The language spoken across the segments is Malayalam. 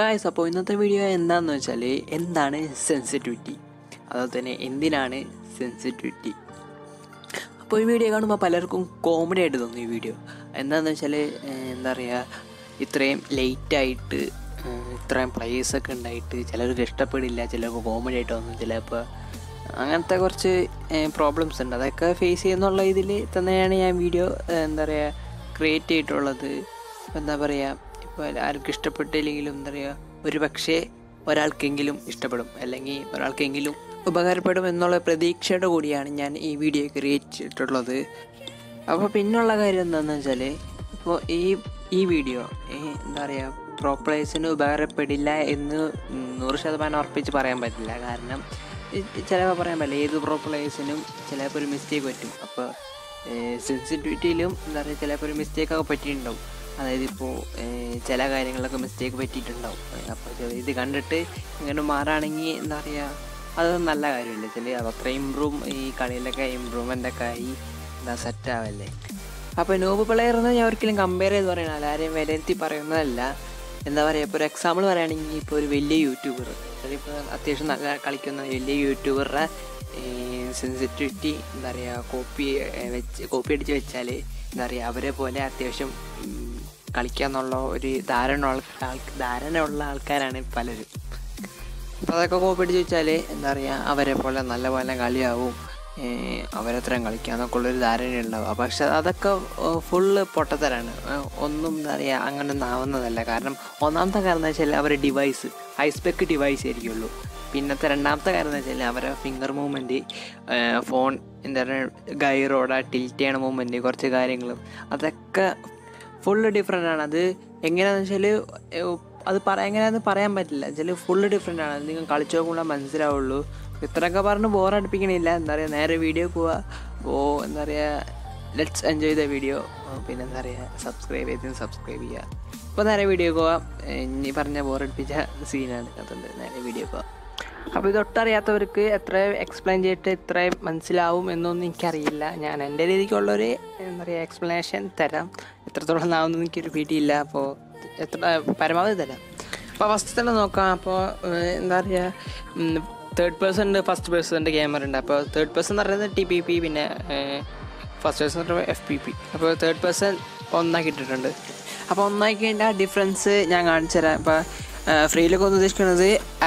ഗായ്സ് അപ്പോൾ ഇന്നത്തെ വീഡിയോ എന്താണെന്ന് വെച്ചാൽ എന്താണ് സെൻസിറ്റിവിറ്റി അതുപോലെ തന്നെ എന്തിനാണ് സെൻസിറ്റിവിറ്റി അപ്പോൾ ഈ വീഡിയോ കാണുമ്പോൾ പലർക്കും കോമഡി ആയിട്ട് തോന്നും ഈ വീഡിയോ എന്താണെന്ന് വെച്ചാൽ എന്താ പറയുക ഇത്രയും ലേറ്റായിട്ട് ഇത്രയും പ്ലേസ് ഒക്കെ ഉണ്ടായിട്ട് ചിലർക്ക് ഇഷ്ടപ്പെടില്ല ചിലർക്ക് കോമഡി ആയിട്ട് തോന്നും ചിലപ്പോൾ അങ്ങനത്തെ കുറച്ച് പ്രോബ്ലംസ് ഉണ്ട് അതൊക്കെ ഫേസ് ചെയ്യുന്നുള്ള ഇതിൽ തന്നെയാണ് ഞാൻ വീഡിയോ എന്താ പറയുക ക്രിയേറ്റ് ചെയ്തിട്ടുള്ളത് എന്താ പറയുക ഇപ്പോൾ ആർക്കും ഇഷ്ടപ്പെട്ടില്ലെങ്കിലും എന്താ പറയുക ഒരു പക്ഷേ ഒരാൾക്കെങ്കിലും ഇഷ്ടപ്പെടും അല്ലെങ്കിൽ ഒരാൾക്കെങ്കിലും ഉപകാരപ്പെടും എന്നുള്ള പ്രതീക്ഷയുടെ കൂടിയാണ് ഞാൻ ഈ വീഡിയോ ക്രിയേറ്റ് ചെയ്തിട്ടുള്ളത് അപ്പോൾ പിന്നുള്ള കാര്യം എന്താണെന്ന് വെച്ചാൽ ഇപ്പോൾ ഈ ഈ വീഡിയോ എന്താ പറയുക പ്രോ പ്ലേസിന് ഉപകാരപ്പെടില്ല എന്ന് നൂറ് ശതമാനം ഉറപ്പിച്ച് പറയാൻ പറ്റില്ല കാരണം ചിലപ്പോൾ പറയാൻ പറ്റില്ല ഏത് പ്രോ പ്ലേസിനും ചിലപ്പോൾ ഒരു മിസ്റ്റേക്ക് പറ്റും അപ്പോൾ സെൻസിറ്റിവിറ്റിയിലും എന്താ പറയുക ചിലപ്പോൾ ഒരു മിസ്റ്റേക്കൊക്കെ പറ്റിയിട്ടുണ്ടാവും അതായത് ഇപ്പോൾ ചില കാര്യങ്ങളിലൊക്കെ മിസ്റ്റേക്ക് പറ്റിയിട്ടുണ്ടാവും അപ്പോൾ ഇത് കണ്ടിട്ട് ഇങ്ങനെ മാറുകയാണെങ്കിൽ എന്താ പറയുക അത് നല്ല കാര്യമല്ലേ ചില അത്ര ഇമ്പ്രൂവ് ഈ കളിയിലൊക്കെ ഇമ്പ്രൂവ്മെൻ്റ് ഒക്കെ ആയി എന്താ സെറ്റ് ആവല്ലേ അപ്പോൾ നോബ് പ്ലെയർ എന്ന് ഞാൻ ഒരിക്കലും കമ്പയർ ചെയ്ത് പറയണ ആരെയും വിലയിരുത്തി പറയുന്നതല്ല എന്താ പറയുക ഇപ്പോൾ ഒരു എക്സാമ്പിൾ പറയുകയാണെങ്കിൽ ഇപ്പോൾ ഒരു വലിയ യൂട്യൂബർ ഇപ്പോൾ അത്യാവശ്യം നല്ല കളിക്കുന്ന വലിയ യൂട്യൂബറുടെ സെൻസിറ്റിവിറ്റി എന്താ പറയുക കോപ്പി വെച്ച് കോപ്പി അടിച്ച് വെച്ചാൽ എന്താ പറയുക അവരെ പോലെ അത്യാവശ്യം കളിക്കാന്നുള്ള ഒരു ധാരണ ആൾ ധാരണയുള്ള ആൾക്കാരാണ് പലരും അപ്പോൾ അതൊക്കെ കോപ്പി അടിച്ച് വെച്ചാൽ എന്താ പറയുക അവരെ പോലെ നല്ല പോലെ കളിയാവും അവരത്രയും കളിക്കാന്നൊക്കെ ഉള്ളൊരു ധാരണ ഉണ്ടാവും പക്ഷെ അതൊക്കെ ഫുള്ള് പൊട്ടത്തരാണ് ഒന്നും എന്താ പറയുക അങ്ങനെ ഒന്നും ആവുന്നതല്ല കാരണം ഒന്നാമത്തെ കാരണം എന്ന് വെച്ചാൽ അവരുടെ ഡിവൈസ് ഹൈസ്പെക്ക് ഡിവൈസ് ആയിരിക്കുള്ളൂ പിന്നത്തെ രണ്ടാമത്തെ കാര്യം എന്ന് വെച്ചാൽ അവരുടെ ഫിംഗർ മൂവ്മെൻറ്റ് ഫോൺ എന്താ പറയുക ഗൈറോടെ ടിൽറ്റ് ചെയ്യണ മൂവ്മെൻറ്റ് കുറച്ച് കാര്യങ്ങളും അതൊക്കെ ഫുള്ള് ഡിഫറെൻ്റ് ആണ് അത് എങ്ങനെയാണെന്ന് വെച്ചാൽ അത് പറയാൻ എങ്ങനെയാണെന്ന് പറയാൻ പറ്റില്ല വെച്ചാൽ ഫുള്ള് ഡിഫറെൻ്റ് ആണ് നിങ്ങൾ കളിച്ചു നോക്കുമ്പോൾ മനസ്സിലാവുള്ളൂ ഇത്രയൊക്കെ പറഞ്ഞ് ബോറടിപ്പിക്കണില്ല എന്താ പറയുക നേരെ വീഡിയോ പോവുക ഓ എന്താ പറയുക ലെറ്റ്സ് എൻജോയ് ദ വീഡിയോ പിന്നെ എന്താ പറയുക സബ്സ്ക്രൈബ് ചെയ്ത് സബ്സ്ക്രൈബ് ചെയ്യുക ഇപ്പോൾ നേരെ വീഡിയോ പോവാം ഇനി പറഞ്ഞ ബോറടിപ്പിച്ച സീനാണ് അതുകൊണ്ട് നേരെ വീഡിയോ പോവാം അപ്പോൾ ഇതൊട്ടറിയാത്തവർക്ക് എത്ര എക്സ്പ്ലെയിൻ ചെയ്തിട്ട് എത്ര മനസ്സിലാവും എന്നൊന്നും എനിക്കറിയില്ല ഞാൻ എൻ്റെ രീതിക്കുള്ളൊരു എന്താ പറയുക എക്സ്പ്ലനേഷൻ തരാം എത്രത്തോളം ആവുമെന്ന് എനിക്കൊരു പിടിയില്ല അപ്പോൾ എത്ര പരമാവധി തരാം അപ്പോൾ ഫസ്റ്റ് തന്നെ നോക്കാം അപ്പോൾ എന്താ പറയുക തേർഡ് പേഴ്സൺ ഫസ്റ്റ് പേഴ്സണിൻ്റെ ക്യാമറ ഉണ്ട് അപ്പോൾ തേർഡ് പേഴ്സൺ എന്ന് പറയുന്നത് ടി പി പി പിന്നെ ഫസ്റ്റ് പേഴ്സൺ എന്ന് പറയുമ്പോൾ എഫ് പി പി അപ്പോൾ തേർഡ് പേഴ്സൺ ഒന്നാക്കി ഇട്ടിട്ടുണ്ട് അപ്പോൾ ഒന്നാക്കി കഴിഞ്ഞാൽ ആ ഡിഫറൻസ് ഞാൻ കാണിച്ചു തരാം ഇപ്പോൾ ഫ്രീ ലുക്ക് ഒന്ന് ഉദ്ദേശിക്കുന്നത്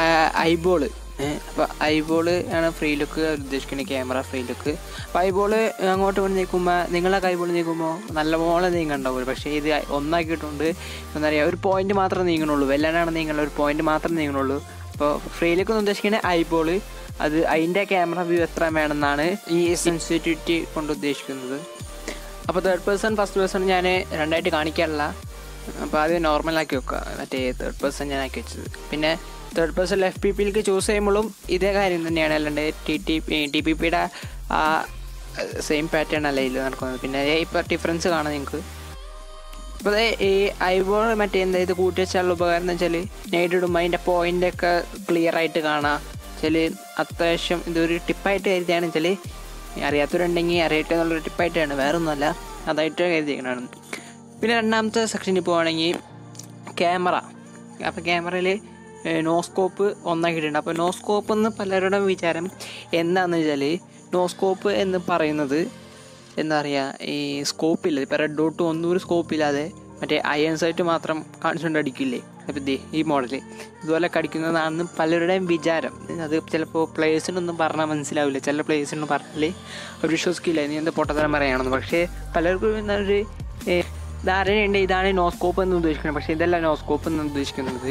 ഐബോള് അപ്പോൾ ഐബോള് ആണ് ഫ്രീ ലുക്ക് ഉദ്ദേശിക്കുന്നത് ക്യാമറ ഫ്രീ ലുക്ക് അപ്പോൾ ഐബോള് അങ്ങോട്ട് കൊണ്ട് നീക്കുമ്പോൾ നിങ്ങളെ കൈബോൾ നീക്കുമ്പോൾ നല്ല മോളെ നീങ്ങണ്ടാവും പക്ഷേ ഇത് ഒന്നാക്കിയിട്ടുണ്ട് എന്താ പറയുക ഒരു പോയിന്റ് മാത്രമേ നീങ്ങണുള്ളൂ വെല്ലാനാണ് നീങ്ങുള്ള ഒരു പോയിന്റ് മാത്രമേ നീങ്ങണുള്ളൂ അപ്പോൾ ഫ്രീ ലുക്ക് എന്ന് ഉദ്ദേശിക്കുന്നത് ഐബോള് അത് അതിൻ്റെ ക്യാമറ വ്യൂ എത്ര വേണമെന്നാണ് ഈ സെൻസിറ്റിവിറ്റി കൊണ്ട് ഉദ്ദേശിക്കുന്നത് അപ്പോൾ തേർഡ് പേഴ്സൺ ഫസ്റ്റ് പേഴ്സൺ ഞാൻ രണ്ടായിട്ട് കാണിക്കാറില്ല അപ്പോൾ ആദ്യം നോർമലാക്കി വെക്കുക മറ്റേ തേർഡ് പേഴ്സൺ ഞാൻ ആക്കി വെച്ചത് പിന്നെ തേർഡ് പേഴ്സൺ എഫ് പി പിയിലേക്ക് ചൂസ് ചെയ്യുമ്പോഴും ഇതേ കാര്യം തന്നെയാണ് അല്ലാണ്ട് ടി ടി ടി പി പിയുടെ ആ സെയിം പാറ്റേൺ അല്ല ഇതിൽ നടക്കുന്നത് പിന്നെ ഇപ്പോൾ ഡിഫറൻസ് കാണാം നിങ്ങൾക്ക് ഇപ്പോൾ ഈ ഐബോൾ മറ്റേ എന്താ ഇത് കൂട്ടി വെച്ചാലുള്ള ഉപകാരം എന്ന് വെച്ചാൽ നൈറ്റ് ഇടുമ്പോൾ അതിൻ്റെ പോയിൻ്റൊക്കെ ക്ലിയർ ആയിട്ട് കാണാം വെച്ചാൽ അത്യാവശ്യം ഇതൊരു ടിപ്പായിട്ട് കരുതിയാണ് വെച്ചാൽ അറിയാത്തവരുണ്ടെങ്കിൽ അറിയട്ടെ എന്നുള്ളൊരു ടിപ്പായിട്ടാണ് വേറെ ഒന്നുമല്ല അതായിട്ട് കരുതിയേക്കണതാണ് പിന്നെ രണ്ടാമത്തെ സെക്ഷനിൽ പോവുകയാണെങ്കിൽ ക്യാമറ അപ്പോൾ ക്യാമറയിൽ നോസ്കോപ്പ് ഒന്നാക്കിയിട്ടുണ്ട് അപ്പോൾ നോസ്കോപ്പ് എന്ന് പലരുടെ വിചാരം എന്താണെന്ന് വെച്ചാൽ നോസ്കോപ്പ് എന്ന് പറയുന്നത് എന്താ പറയുക ഈ സ്കോപ്പില്ല ഇപ്പോൾ റെഡ് ഡോട്ട് ഒന്നും ഒരു സ്കോപ്പില്ലാതെ മറ്റേ അയൺ സൈറ്റ് മാത്രം കാണിച്ചുകൊണ്ട് അടിക്കില്ലേ അപ്പോൾ ഇതേ ഈ മോഡൽ ഇതുപോലെ കടിക്കുന്നതാണെന്ന് പലരുടെയും വിചാരം അത് ചിലപ്പോൾ പ്ലേസിനൊന്നും പറഞ്ഞാൽ മനസ്സിലാവില്ല ചില പ്ലേസിനൊന്നും പറഞ്ഞാൽ അവർ വിശ്വസിക്കില്ല നീ എന്ത് പൊട്ടത്തരം പറയുകയാണെന്ന് പക്ഷേ പലർക്കും എന്നൊരു ധാരണയുണ്ട് ഇതാണ് നോസ്കോപ്പ് എന്ന് ഉദ്ദേശിക്കുന്നത് പക്ഷേ ഇതല്ല നോസ്കോപ്പ് എന്ന് ഉദ്ദേശിക്കുന്നത്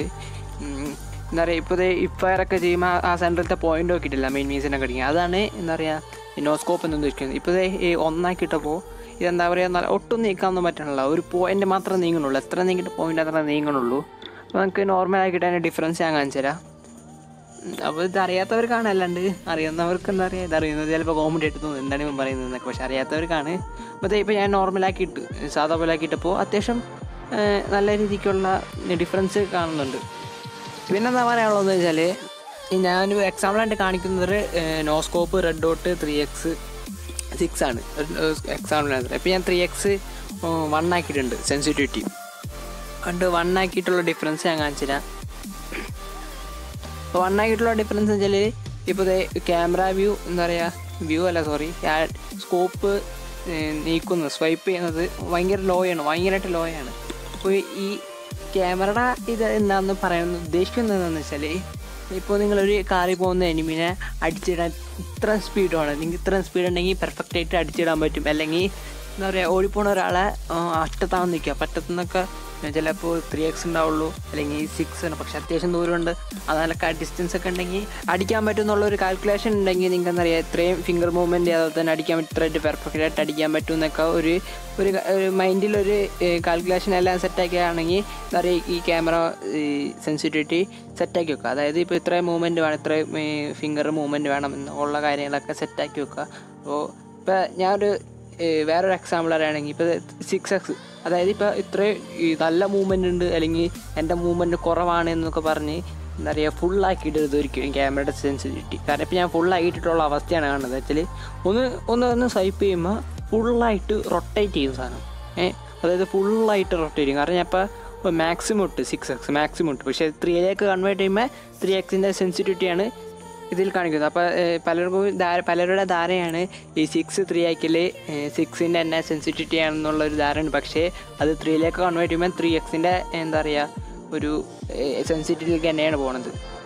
എന്താ പറയുക ഇപ്പോൾ ഇഫയറൊക്കെ ചെയ്യുമ്പോൾ ആ സെൻറ്ററിലത്തെ പോയിന്റ് നോക്കിയിട്ടില്ല മെയിൻ മീൻസിനൊക്കെ അടിക്കുക അതാണ് എന്താ പറയുക നോസ്കോപ്പ് എന്ന് ഉദ്ദേശിക്കുന്നത് ഇപ്പോൾ ഈ ഒന്നാക്കിയിട്ടപ്പോൾ ഇതെന്താ പറയുക നല്ല ഒട്ടും നീക്കാനൊന്നും പറ്റണില്ല ഒരു പോയിന്റ് മാത്രമേ നീങ്ങണുള്ളൂ എത്ര നീങ്ങിയിട്ട് പോയിന്റ് അത്ര നീങ്ങണുള്ളൂ അപ്പോൾ നമുക്ക് നോർമലാക്കിയിട്ട് അതിൻ്റെ ഡിഫറൻസ് ഞാൻ കാണിച്ചു തരാം അപ്പോൾ ഇത് അറിയാത്തവർക്കാണ് അല്ലാണ്ട് അറിയുന്നവർക്ക് എന്താ പറയുക ഇത് അറിയുന്നത് ചിലപ്പോൾ കോമഡി ആയിട്ട് തോന്നും എന്താണ് ഇവൻ പറയുന്നത് എന്നൊക്കെ പക്ഷേ അറിയാത്തവർക്കാണ് അപ്പോൾ ഇപ്പോൾ ഞാൻ നോർമലാക്കിയിട്ട് സാധാ പോലെ ആക്കിയിട്ടപ്പോൾ അത്യാവശ്യം നല്ല രീതിക്കുള്ള ഡിഫറൻസ് കാണുന്നുണ്ട് പിന്നെ എന്താ പറയാനുള്ളതെന്ന് വെച്ചാൽ ഞാനൊരു എക്സാമ്പിളായിട്ട് കാണിക്കുന്നത് no scope red dot three X six ആണ് എക്സാമ്പിളിനകത്ത് ഇപ്പോൾ ഞാൻ ത്രീ എക്സ് വൺ ആക്കിയിട്ടുണ്ട് സെൻസിറ്റിവിറ്റി കണ്ട് വൺ ആക്കിയിട്ടുള്ള ഡിഫറൻസ് ഞാൻ കാണിച്ചു തരാം അപ്പോൾ വൺ ആയിട്ടുള്ള ഡിഫറൻസ് വെച്ചാൽ ഇപ്പോൾ ക്യാമറ വ്യൂ എന്താ പറയുക വ്യൂ അല്ല സോറി സ്കോപ്പ് നീക്കുന്നത് സ്വൈപ്പ് ചെയ്യുന്നത് ഭയങ്കര ലോ ആണ് ഭയങ്കരമായിട്ട് ലോ ആണ് അപ്പോൾ ഈ ക്യാമറയുടെ ഇത് എന്താണെന്ന് പറയാൻ ഉദ്ദേശിക്കുന്നത് എന്താണെന്ന് വെച്ചാൽ ഇപ്പോൾ നിങ്ങളൊരു കാറിൽ പോകുന്ന എനിമിനെ അടിച്ചിടാൻ ഇത്ര സ്പീഡ് വേണം നിങ്ങൾക്ക് ഇത്രയും സ്പീഡ് ഉണ്ടെങ്കിൽ പെർഫെക്റ്റ് ആയിട്ട് അടിച്ചിടാൻ പറ്റും അല്ലെങ്കിൽ എന്താ പറയുക ഓടിപ്പോണ ഒരാളെ ആ, അറ്റത്താവാൻ നിൽക്കുക പറ്റത്തുനിന്നൊക്കെ ചിലപ്പോൾ ത്രീ എക്സ് ഉണ്ടാവുള്ളൂ അല്ലെങ്കിൽ സിക്സ് ആണ് പക്ഷെ അത്യാവശ്യം ദൂരമുണ്ട് അതിനൊക്കെ ഡിസ്റ്റൻസ് ഒക്കെ ഉണ്ടെങ്കിൽ അടിക്കാൻ പറ്റും എന്നുള്ള ഒരു കാൽക്കുലേഷൻ ഉണ്ടെങ്കിൽ നിങ്ങൾക്ക് എന്താ പറയുക ഇത്രയും ഫിംഗർ മൂവ്മെൻറ്റ് അതുപോലെ തന്നെ അടിക്കാൻ പറ്റും ഇത്രയായിട്ട് പെർഫെക്റ്റ് ആയിട്ട് അടിക്കാൻ പറ്റും എന്നൊക്കെ ഒരു ഒരു ഒരു മൈൻഡിലൊരു കാൽക്കുലേഷൻ എല്ലാം സെറ്റാക്കിയാണെങ്കിൽ എന്താ പറയുക ഈ ക്യാമറ സെൻസിറ്റിവിറ്റി സെറ്റാക്കി വെക്കുക അതായത് ഇപ്പോൾ ഇത്രയും മൂവ്മെൻറ്റ് വേണം ഇത്രയും ഫിംഗർ മൂവ്മെൻറ്റ് വേണം എന്നുള്ള കാര്യങ്ങളൊക്കെ സെറ്റാക്കി വെക്കുക അപ്പോൾ ഇപ്പോൾ ഞാനൊരു ഏഹ് വേറൊരു എക്സാമ്പിൾ പറയുകയാണെങ്കിൽ ഇപ്പോൾ സിക്സ് എക്സ് അതായത് ഇപ്പോൾ ഇത്രയും ഈ നല്ല മൂവ്മെൻ്റ് ഉണ്ട് അല്ലെങ്കിൽ എൻ്റെ മൂവ്മെൻറ്റ് കുറവാണ് എന്നൊക്കെ പറഞ്ഞ് എന്താ പറയുക ഫുള്ളാക്കിയിട്ടത് ഒരിക്കലും ക്യാമറയുടെ സെൻസിറ്റിവിറ്റി കാരണം ഇപ്പോൾ ഞാൻ ഫുള്ളാക്കിയിട്ടുള്ള അവസ്ഥയാണ് കാണുന്നത് വെച്ചാൽ ഒന്ന് ഒന്ന് ഒന്ന് സ്വൈപ്പ് ചെയ്യുമ്പോൾ ഫുള്ളായിട്ട് റൊട്ടേറ്റ് ചെയ്യും സാധനം ഏഹ് അതായത് ഫുള്ളായിട്ട് റൊട്ടേറ്റ് ചെയ്യും കാരണം ഞാൻ ഇപ്പോൾ മാക്സിമം ഇട്ട് സിക്സ് എക്സ് മാക്സിമം ഇട്ട് പക്ഷേ ത്രീയിലേക്ക് കൺവേർട്ട് ചെയ്യുമ്പോൾ ത്രീ എക്സിൻ്റെ സെൻസിറ്റിവിറ്റിയാണ് ഇതിൽ കാണിക്കുന്നത് അപ്പോൾ പലർക്കും ധാര പലരുടെ ധാരയാണ് ഈ സിക്സ് ത്രീ ആക്കിൽ സിക്സിൻ്റെ തന്നെ സെൻസിറ്റിവിറ്റി ആണെന്നുള്ള ഒരു ധാരണ പക്ഷേ അത് ത്രീയിലേക്ക് കൺവേർട്ട് ചെയ്യുമ്പോൾ ത്രീ എക്സിൻ്റെ എന്താ പറയുക ഒരു സെൻസിറ്റിവിറ്റിക്ക് തന്നെയാണ് പോണത്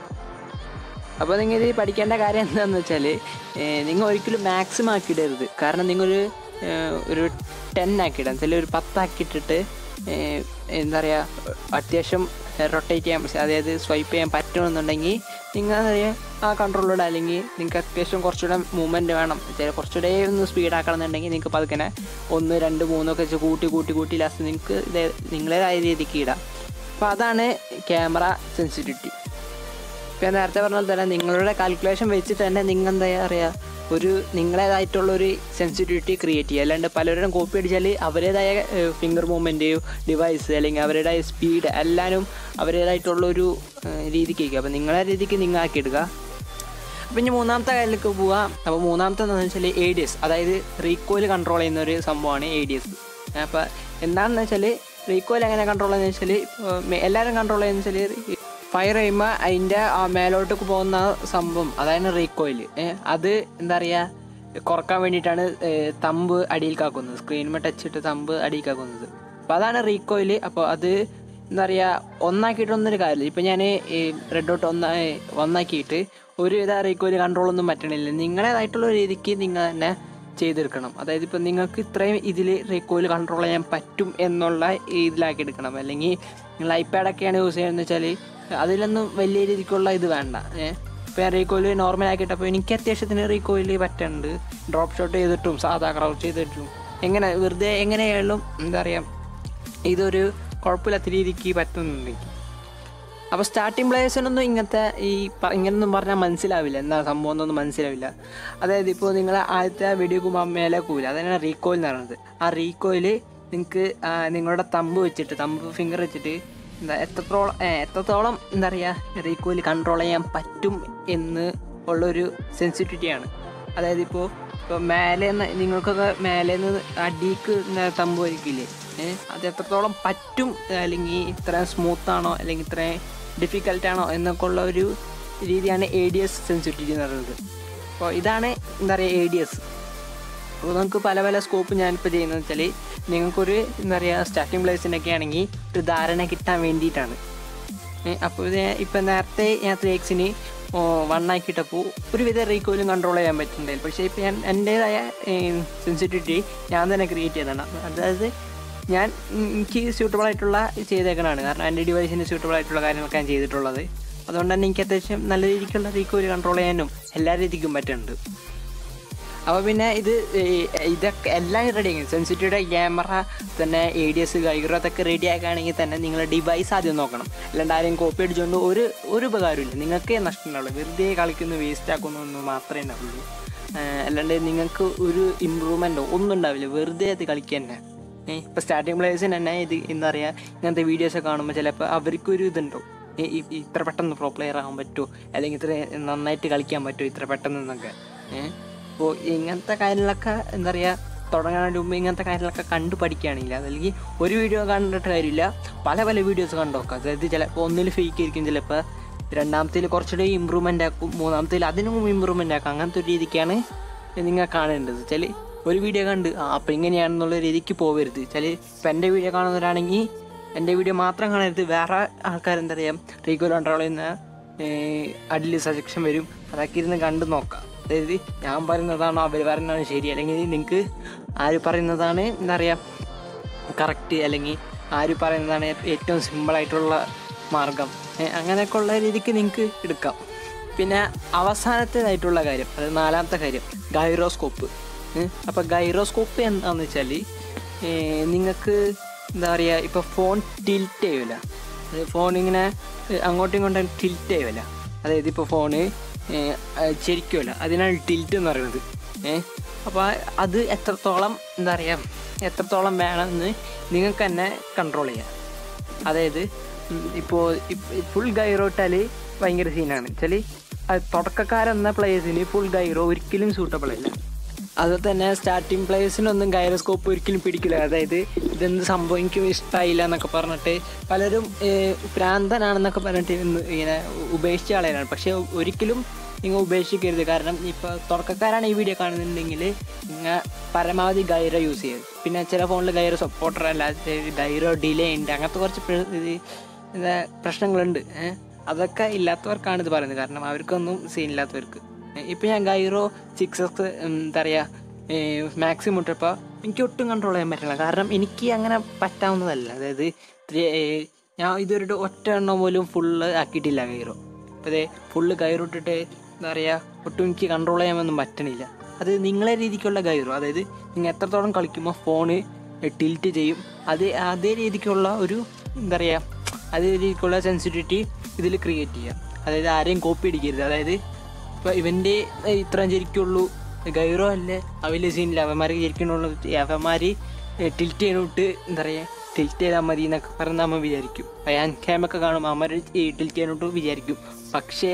അപ്പോൾ നിങ്ങൾ ഇത് പഠിക്കേണ്ട കാര്യം എന്താണെന്ന് വെച്ചാൽ നിങ്ങൾ ഒരിക്കലും മാക്സിമം ആക്കിയിടരുത് കാരണം നിങ്ങളൊരു ഏഹ്, ഒരു ടെൻ ആക്കിയിടാം ചില ഒരു പത്താക്കിയിട്ടിട്ട് ഏഹ്, എന്താ പറയുക അത്യാവശ്യം റൊട്ടേറ്റ് ചെയ്യാൻ പറ്റും അതായത് സ്വൈപ്പ് ചെയ്യാൻ പറ്റുമെന്നുണ്ടെങ്കിൽ നിങ്ങൾ എന്താ പറയുക ആ കൺട്രോളിലൂടെ അല്ലെങ്കിൽ നിങ്ങൾക്ക് അത്യാവശ്യം കുറച്ചുകൂടെ മൂവ്മെൻറ്റ് വേണം ചില കുറച്ചുകൂടെ ഒന്ന് സ്പീഡ് ആക്കണം എന്നുണ്ടെങ്കിൽ നിങ്ങൾക്ക് പതുക്കനെ ഒന്ന് രണ്ട് മൂന്നൊക്കെ വെച്ച് കൂട്ടി കൂട്ടി കൂട്ടി ലാസ്റ്റ് നിങ്ങൾക്ക് ഇത് നിങ്ങളേതായ രീതിക്ക് ഇടാം അപ്പോൾ അതാണ് ക്യാമറ സെൻസിറ്റിവിറ്റി ഇപ്പം ഞാൻ നേരത്തെ പറഞ്ഞ പോലെ തന്നെ നിങ്ങളുടെ കാൽക്കുലേഷൻ വെച്ചിട്ട് തന്നെ നിങ്ങൾ എന്താ പറയുക ഒരു നിങ്ങളേതായിട്ടുള്ള ഒരു സെൻസിറ്റിവിറ്റി ക്രിയേറ്റ് ചെയ്യുക അല്ലാണ്ട് പലരും കോപ്പി അടിച്ചാൽ അവരുടേതായ ഫിംഗർ മൂവ്മെൻറ്റ് ഡിവൈസ് അല്ലെങ്കിൽ അവരുടേതായ സ്പീഡ് എല്ലാവരും അവരുടേതായിട്ടുള്ള ഒരു രീതിക്ക് വയ്ക്കുക അപ്പോൾ നിങ്ങളെ രീതിക്ക് നിങ്ങൾ ആക്കിയെടുക്കുക അപ്പം ഇനി മൂന്നാമത്തെ കാര്യത്തിലേക്ക് പോവാം അപ്പോൾ മൂന്നാമത്തെ എന്താണെന്ന് വെച്ചാൽ എ ഡി എസ് അതായത് റീകോയിൽ കൺട്രോൾ ചെയ്യുന്ന ഒരു സംഭവമാണ് എ ഡി എസ് അപ്പോൾ എന്താണെന്ന് വെച്ചാൽ റീകോയിൽ എങ്ങനെ കൺട്രോൾ ചെയ്യുന്നത് വെച്ചാൽ എല്ലാവരും കൺട്രോൾ ചെയ്യുന്നത് വെച്ചാൽ ഫയർ ചെയ്യുമ്പോൾ അതിൻ്റെ ആ മേലോട്ടേക്ക് പോകുന്ന സംഭവം അതാണ് റീകോയിൽ അത് എന്താ പറയുക കുറക്കാൻ വേണ്ടിയിട്ടാണ് ഏഹ്, തമ്പ് അടിയിൽ കാക്കുന്നത് സ്ക്രീനുമ്പോൾ ടച്ച് ഇട്ട് തമ്പ് അടിയിൽ കാക്കുന്നത് അപ്പോൾ അതാണ് റീകോയിൽ അപ്പോൾ അത് എന്താ പറയുക ഒന്നാക്കിയിട്ടൊന്നൊരു കാര്യമില്ല ഇപ്പം ഞാൻ ഈ റെഡ് ഡോട്ട് ഒന്ന ഒന്നാക്കിയിട്ട് ഒരു ഇതാ റീകോയിൽ കൺട്രോളൊന്നും പറ്റണില്ല നിങ്ങളേതായിട്ടുള്ള രീതിക്ക് നിങ്ങൾ തന്നെ ചെയ്തെടുക്കണം അതായത് ഇപ്പം നിങ്ങൾക്ക് ഇത്രയും ഇതിൽ റീകോയിൽ കൺട്രോൾ ചെയ്യാൻ പറ്റും എന്നുള്ള ഇതിലാക്കി എടുക്കണം അല്ലെങ്കിൽ നിങ്ങൾ ഐപാഡൊക്കെയാണ് യൂസ് ചെയ്യുന്നത് വെച്ചാൽ അതിലൊന്നും വലിയ രീതിക്കുള്ള ഇത് വേണ്ട ഏഹ് ഇപ്പം ഞാൻ റീകോയിൽ നോർമൽ ആക്കിയിട്ടപ്പോൾ എനിക്ക് അത്യാവശ്യത്തിന് റീകോയിൽ പറ്റുന്നുണ്ട് ഡ്രോപ്പ് ഷോട്ട് ചെയ്തിട്ടും സാധാ ക്രൗച്ച് ചെയ്തിട്ടും എങ്ങനെ വെറുതെ എങ്ങനെയായാലും എന്താ പറയുക ഇതൊരു കുഴപ്പമില്ലാത്ത രീതിക്ക് പറ്റുന്നുണ്ടെങ്കിൽ അപ്പോൾ സ്റ്റാർട്ടിങ് പ്ലേയേഴ്സിനൊന്നും ഇങ്ങനത്തെ ഈ പ- ഇങ്ങനൊന്നും പറഞ്ഞാൽ മനസ്സിലാവില്ല എന്താ സംഭവം എന്നൊന്നും മനസ്സിലാവില്ല അതായത് ഇപ്പോൾ നിങ്ങൾ ആദ്യത്തെ വീഡിയോക്ക് മേലെ കൂല അതാണ് റീകോയിൽ എന്ന് പറയുന്നത് ആ റീകോയിൽ നിങ്ങൾക്ക് നിങ്ങളുടെ തമ്പ് വെച്ചിട്ട് തമ്പ് ഫിംഗർ വെച്ചിട്ട് എന്താ എത്രത്തോളം ഏ, എത്രത്തോളം എന്താ പറയുക റീകോയിൽ കൺട്രോൾ ചെയ്യാൻ പറ്റും എന്ന് ഉള്ളൊരു സെൻസിറ്റിവിറ്റിയാണ് അതായത് ഇപ്പോൾ ഇപ്പോൾ മേലെ നിങ്ങൾക്കൊക്കെ മേലെ നിന്ന് അടിക്ക് ഇങ്ങനെ തമ്പ് വരിക്കില്ലേ ഏഹ് അത് എത്രത്തോളം പറ്റും അല്ലെങ്കിൽ ഇത്രയും സ്മൂത്ത് ആണോ അല്ലെങ്കിൽ ഇത്രയും ഡിഫിക്കൽട്ട് ആണോ എന്നൊക്കെ ഉള്ള ഒരു രീതിയാണ് എ ഡി എസ് സെൻസിറ്റിവിറ്റി എന്ന് പറയുന്നത് അപ്പോൾ ഇതാണ് എന്താ പറയുക എ ഡി എസ് അപ്പോൾ നമുക്ക് പല പല സ്കോപ്പ് ഞാനിപ്പോൾ ചെയ്യുന്നത് വെച്ചാൽ നിങ്ങൾക്കൊരു എന്താ പറയുക സ്റ്റാർട്ടിംഗ് പ്ലേസിനൊക്കെ ആണെങ്കിൽ ഒരു ധാരണ കിട്ടാൻ വേണ്ടിയിട്ടാണ് അപ്പോൾ ഇത് ഇപ്പം നേരത്തെ ഞാൻ ത്രീ എക്സിന് വൺ ആക്കിയിട്ടപ്പോൾ ഒരുവിധ റീകോയിലും കൺട്രോൾ ചെയ്യാൻ പറ്റുന്നുണ്ടായിരുന്നു പക്ഷേ ഇപ്പം ഞാൻ എൻ്റേതായ സെൻസിറ്റിവിറ്റി ഞാൻ തന്നെ ക്രിയേറ്റ് ചെയ്തതാണ് അതായത് ഞാൻ ഉം, എനിക്ക് സ്യൂട്ടബിൾ ആയിട്ടുള്ള ചെയ്തേക്കണതാണ് കാരണം എൻ്റെ ഡിവൈസിന് സ്യൂട്ടബിൾ ആയിട്ടുള്ള കാര്യങ്ങളൊക്കെ ഞാൻ ചെയ്തിട്ടുള്ളത് അതുകൊണ്ട് തന്നെ എനിക്ക് അത്യാവശ്യം നല്ല രീതിക്കുള്ള റീകോയിൽ കൺട്രോൾ ചെയ്യാനും എല്ലാ രീതിക്കും പറ്റുന്നുണ്ട് അപ്പോൾ പിന്നെ ഇത് ഈ ഇതൊക്കെ എല്ലാം റെഡി ആക്കി സെൻസിറ്റിവിറ്റി ക്യാമറ തന്നെ എ ഡി എസ് ഗൈറോ അതൊക്കെ റെഡി ആക്കുകയാണെങ്കിൽ തന്നെ നിങ്ങളുടെ ഡിവൈസ് ആദ്യം നോക്കണം അല്ലാണ്ട് ആരെയും കോപ്പി അടിച്ചുകൊണ്ട് ഒരു ഒരു ഉപകാരമില്ല നിങ്ങൾക്കേ നഷ്ടമുള്ളൂ വെറുതെ കളിക്കുന്നു വേസ്റ്റ് ആക്കുന്നു എന്ന് മാത്രമേ ഉണ്ടാവുള്ളൂ ഏഹ് അല്ലാണ്ട് നിങ്ങൾക്ക് ഒരു ഇമ്പ്രൂവ്മെൻറ്റോ ഒന്നും ഉണ്ടാവില്ല വെറുതെ അത് കളിക്കുക തന്നെ ഏഹ് ഇപ്പോൾ സ്റ്റാർട്ടിങ് പ്ലേയേഴ്സിന് തന്നെ ഇത് എന്താ പറയുക ഇങ്ങനത്തെ വീഡിയോസൊക്കെ കാണുമ്പോൾ ചിലപ്പോൾ അവർക്കൊരു ഇതുണ്ടോ ഏ, ഇ- ഇത്ര പെട്ടെന്ന് പ്രോ പ്ലെയർ ആകാൻ പറ്റുമോ അല്ലെങ്കിൽ ഇത്ര നന്നായിട്ട് കളിക്കാൻ പറ്റുമോ ഇത്ര പെട്ടെന്ന് എന്നൊക്കെ ഏഹ് അപ്പോൾ ഇങ്ങനത്തെ കാര്യങ്ങളൊക്കെ എന്താ പറയുക തുടങ്ങാൻ മുമ്പ് ഇങ്ങനത്തെ കാര്യങ്ങളൊക്കെ കണ്ടു പഠിക്കുകയാണെങ്കിൽ അതല്ലെങ്കിൽ ഒരു വീഡിയോ കണ്ടിട്ട് കാര്യമില്ല പല പല വീഡിയോസ് കണ്ടു നോക്കുക അതായത് ചിലപ്പോൾ ഒന്നിൽ ഫേക്ക് ആയിരിക്കും ചിലപ്പോൾ രണ്ടാമത്തേൽ കുറച്ചുകൂടി ഇമ്പ്രൂവ്മെൻ്റ് ആക്കും മൂന്നാമത്തേൽ അതിനും ഇമ്പ്രൂവ്മെൻ്റ് ആക്കും അങ്ങനത്തെ ഒരു രീതിക്കാണ് നിങ്ങൾ കാണേണ്ടത് വെച്ചാൽ ഒരു വീഡിയോ കണ്ട് ആ അപ്പം ഇങ്ങനെയാണെന്നുള്ള രീതിക്ക് പോകരുത് വെച്ചാൽ ഇപ്പം എൻ്റെ വീഡിയോ കാണുന്നവരാണെങ്കിൽ എൻ്റെ വീഡിയോ മാത്രം കാണരുത് വേറെ ആൾക്കാർ എന്താ പറയുക റീഗോൽ കൺട്രോൾ ചെയ്യുന്ന അടിയിൽ സജക്ഷൻ വരും അതൊക്കെ ഇരുന്ന് കണ്ട് നോക്കാം അതായത് ഞാൻ പറയുന്നതാണോ അവർ പറയുന്നതാണോ ശരി അല്ലെങ്കിൽ നിങ്ങൾക്ക് ആര് പറയുന്നതാണ് എന്താ പറയുക കറക്റ്റ് അല്ലെങ്കിൽ ആര് പറയുന്നതാണ് ഏറ്റവും സിമ്പിളായിട്ടുള്ള മാർഗം ഏ, അങ്ങനെയൊക്കെ ഉള്ള രീതിക്ക് നിങ്ങൾക്ക് എടുക്കാം പിന്നെ അവസാനത്തേതായിട്ടുള്ള കാര്യം അതായത് നാലാമത്തെ കാര്യം ഗൈറോസ്കോപ്പ് അപ്പോൾ ഗൈറോസ്കോപ്പ് എന്താണെന്ന് വെച്ചാൽ നിങ്ങൾക്ക് എന്താ പറയുക ഇപ്പോൾ ഫോൺ ടിൽറ്റ് ചെയ്യൂല ഫോൺ ഇങ്ങനെ ഏ, അങ്ങോട്ടും ഇങ്ങോട്ടും ടിൽറ്റ് ചെയ്യൂല അതായത് ഇപ്പോൾ ഫോണ് ശരിക്കുമല്ല അതിനാണ് ടിൽറ്റ് എന്ന് പറയുന്നത് ഏഹ് അപ്പോൾ അത് എത്രത്തോളം എന്താ പറയുക എത്രത്തോളം വേണമെന്ന് നിങ്ങൾക്ക് തന്നെ കൺട്രോൾ ചെയ്യാം അതായത് ഇപ്പോൾ ഫുൾ ഗൈറോ ഇട്ടാൽ ഭയങ്കര സീനാണ് വെച്ചാൽ തുടക്കക്കാരെന്ന പ്ലേയേഴ്സിന് ഫുൾ ഗൈറോ ഒരിക്കലും സൂട്ടബിൾ അല്ല അതുപോലെ തന്നെ സ്റ്റാർട്ടിങ് പ്ലേയേഴ്സിനൊന്നും ഗൈറോസ്കോപ്പ് ഒരിക്കലും പിടിക്കില്ല അതായത് ഇതെന്ത് സംഭവം എനിക്ക് ഇഷ്ടമായില്ല എന്നൊക്കെ പറഞ്ഞിട്ട് പലരും ഏഹ്, ഭ്രാന്തനാണെന്നൊക്കെ പറഞ്ഞിട്ട് ഇന്ന് ഇങ്ങനെ ഉപേക്ഷിച്ച ആളാണ് പക്ഷേ ഒരിക്കലും നിങ്ങൾ ഉപേക്ഷിക്കരുത് കാരണം ഇപ്പോൾ തുടക്കക്കാരാണ് ഈ വീഡിയോ കാണുന്നുണ്ടെങ്കിൽ നിങ്ങൾ പരമാവധി ഗൈറോ യൂസ് ചെയ്യും പിന്നെ ചില ഫോണിൽ ഗൈറോ സപ്പോർട്ടർ അല്ല ഗൈറോ ഡിലേ ഉണ്ട് അങ്ങനത്തെ കുറച്ച് പ്ര- ഇത് എന്താ പ്രശ്നങ്ങളുണ്ട് ഏഹ് അതൊക്കെ ഇല്ലാത്തവർക്കാണ് ഇത് പറയുന്നത് കാരണം അവർക്കൊന്നും സീൻ ഇല്ലാത്തവർക്ക് ഇപ്പം ഞാൻ ഗൈറോ സിക്സ് എക്സ് എന്താ പറയുക മാക്സിമം ഇട്ടപ്പോൾ എനിക്ക് ഒട്ടും കൺട്രോൾ ചെയ്യാൻ പറ്റില്ല കാരണം എനിക്ക് അങ്ങനെ പറ്റാവുന്നതല്ല അതായത് ത്രീ- ഏ, ഞാൻ ഇതൊരു ഒറ്റ എണ്ണം പോലും ഫുള്ള് ആക്കിയിട്ടില്ല ഗൈറോ അപ്പോൾ അതെ ഫുള്ള് ഗൈറോ ഇട്ടിട്ട് എന്താ പറയുക ഒട്ടും എനിക്ക് കൺട്രോൾ ചെയ്യാനൊന്നും പറ്റണില്ല അത് നിങ്ങളെ രീതിക്കുള്ള ഗൈറോ അതായത് നിങ്ങൾ എത്രത്തോളം കളിക്കുമ്പോൾ ഫോണ് ടിൽറ്റ് ചെയ്യും അത് അതേ രീതിക്കുള്ള ഒരു എന്താ പറയുക അതേ രീതിക്കുള്ള സെൻസിറ്റിവിറ്റി ഇതിൽ ക്രിയേറ്റ് ചെയ്യാം അതായത് ആരെയും കോപ്പി അടിക്കരുത് അതായത് ഇപ്പോൾ ഇവൻ്റെ ഇത്രയും ശരിക്കുള്ളൂ ഗൈറോ അല്ലേ അവല് സീനില്ല അവന്മാർക്ക് ശരിക്കുള്ളൂ അവന്മാർ ടിൽറ്റ് ചെയ്തിട്ട് എന്താ പറയുക ടിൽറ്റ് ചെയ്താൽ മതി എന്നൊക്കെ പറഞ്ഞ് നമ്മൾ വിചാരിക്കും ഞാൻ ക്യാമൊക്കെ കാണുമ്പോൾ അവന്മാർ ടിൽറ്റ് ചെയ്യാനോട്ട് വിചാരിക്കും പക്ഷേ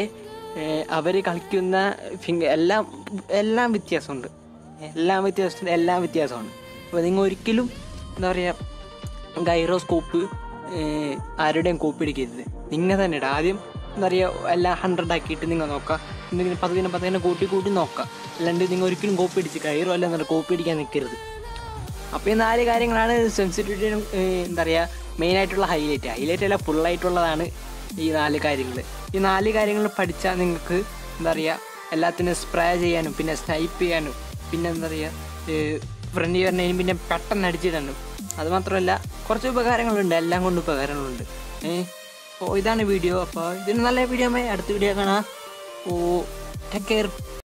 അവർ കളിക്കുന്ന ഫിംഗർ എല്ലാം എല്ലാം വ്യത്യാസമുണ്ട് എല്ലാം വ്യത്യാസത്തിൽ എല്ലാം വ്യത്യാസമാണ് അപ്പോൾ നിങ്ങൾ ഒരിക്കലും എന്താ പറയുക ഗൈറോസ്കോപ്പ് ആരുടെയും കോപ്പി അടിക്കരുത് നിങ്ങൾ തന്നെ ഇടുക ആദ്യം എന്താ പറയുക എല്ലാം ഹൺഡ്രഡ് ആക്കിയിട്ട് നിങ്ങൾ നോക്കുക എന്തെങ്കിലും പതിനെ പതിനെ കൂട്ടി കൂട്ടി നോക്കുക അല്ലാണ്ട് നിങ്ങൾ ഒരിക്കലും കോപ്പി അടിച്ച് കയറോ അല്ല എന്നിട്ട് കോപ്പി അടിക്കാൻ നിൽക്കരുത് അപ്പോൾ ഈ നാല് കാര്യങ്ങളാണ് സെൻസിറ്റിവിറ്റിയും എന്താ പറയുക മെയിനായിട്ടുള്ള ഹൈലൈറ്റ് ഹൈലൈറ്റ് അല്ല ഫുള്ളായിട്ടുള്ളതാണ് ഈ നാല് കാര്യങ്ങൾ ഈ നാല് കാര്യങ്ങൾ പഠിച്ചാൽ നിങ്ങൾക്ക് എന്താ പറയുക എല്ലാത്തിനും സ്പ്രേ ചെയ്യാനും പിന്നെ സ്നൈപ്പ് ചെയ്യാനും പിന്നെ എന്താ പറയുക ഫ്രണ്ട് വരണതിനും പിന്നെ പെട്ടെന്ന് അടിച്ചിടാനും അത് മാത്രമല്ല കുറച്ച് ഉപകാരങ്ങളുണ്ട് എല്ലാം കൊണ്ട് ഉപകാരങ്ങളുണ്ട് ഏഹ് അപ്പോൾ ഇതാണ് വീഡിയോ അപ്പോൾ ഇതിന് നല്ല വീഡിയോ അടുത്ത വീഡിയോ കാണാം ഓ ടേക്ക് കെയർ